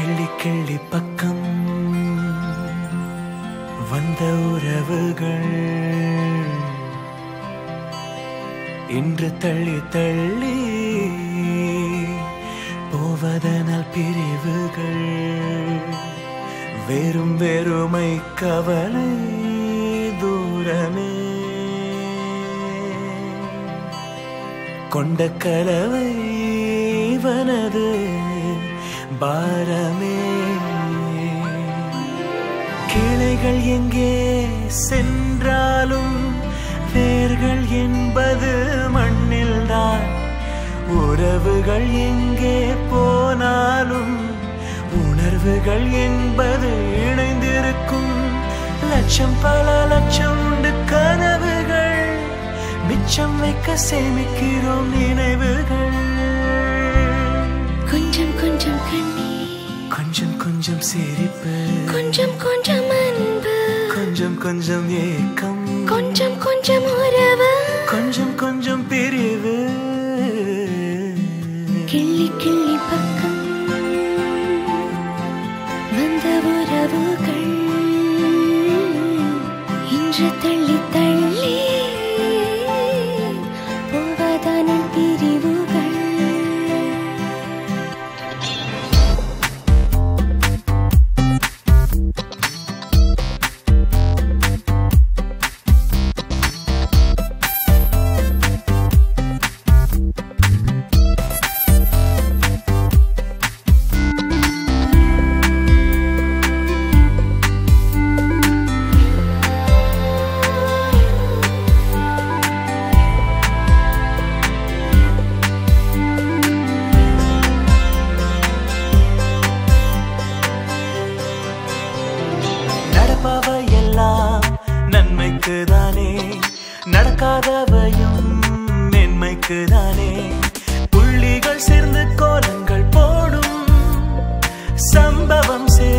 கிள்ளி கிள்ளி பக்கம் வந்த உறவுகள் இன்று தள்ளி தள்ளி போவதனால் பிரிவுகள் வெறும் வெறுமை கவலை தூரமே கொண்ட கலவை வனது பாரமே கிளைகள் எங்கே சென்றாலும் வேர்கள் என்பது மண்ணில்தான் உறவுகள் எங்கே போனாலும் உணர்வுகள் என்பது இணைந்திருக்கும் லட்சம் பல லட்சம் உண்டு கனவுகள் மிச்சம் வைக்க சேமிக்கிறோம் நினைவுகள் கொஞ்சம் கொஞ்சம் கண்ணீர் கொஞ்சம் கொஞ்சம் சிரிப்பு கொஞ்சம் கொஞ்சம் அன்பு கொஞ்சம் கொஞ்சம் ஏக்கம் கொஞ்சம் கொஞ்சம் உறவு கொஞ்சம் கொஞ்சம் பிரிவு கிள்ளி கிள்ளி பக்கம் வந்த உறவுகள் இன்று தள்ளி தள்ளி போவதான பிரிவுகள் நடப்பவை எல்லாம் நன்மைக்கு தானே நடக்காதவையும் மென்மைக்கு தானே புள்ளிகள் சேர்ந்து கோலங்கள் போடும் சம்பவம் சே